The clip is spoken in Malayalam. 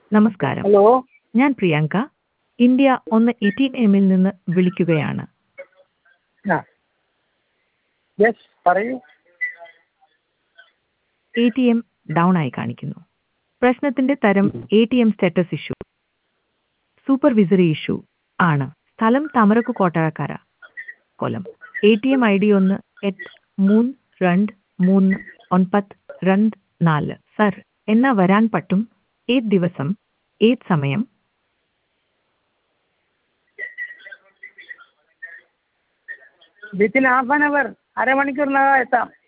നമസ്കാരം ഹലോ ഞാൻ പ്രിയങ്ക ഇന്ത്യ ഒന്ന് എ ടി എമ്മിൽ നിന്ന് വിളിക്കുകയാണ് ആ യെസ് പറയൂ എ ടി എം ഡൗൺ ആയി കാണിക്കുന്നു പ്രശ്നത്തിന്റെ തരം A T M status issue supervisory issue ആണ് സ്ഥലം തമരക്കു കോട്ടഴക്കര Kollam A T M I D ഒന്ന് എട്ട് മൂന്ന് രണ്ട് മൂന്ന് ഒൻപത് രണ്ട് നാല് സർ എന്നാ വരാൻ പറ്റും ഏത് ദിവസം ഏത് സമയം വിത്തിൻ ഹാഫ് ആൻ അവർ അരമണിക്കൂറിനകം എത്താം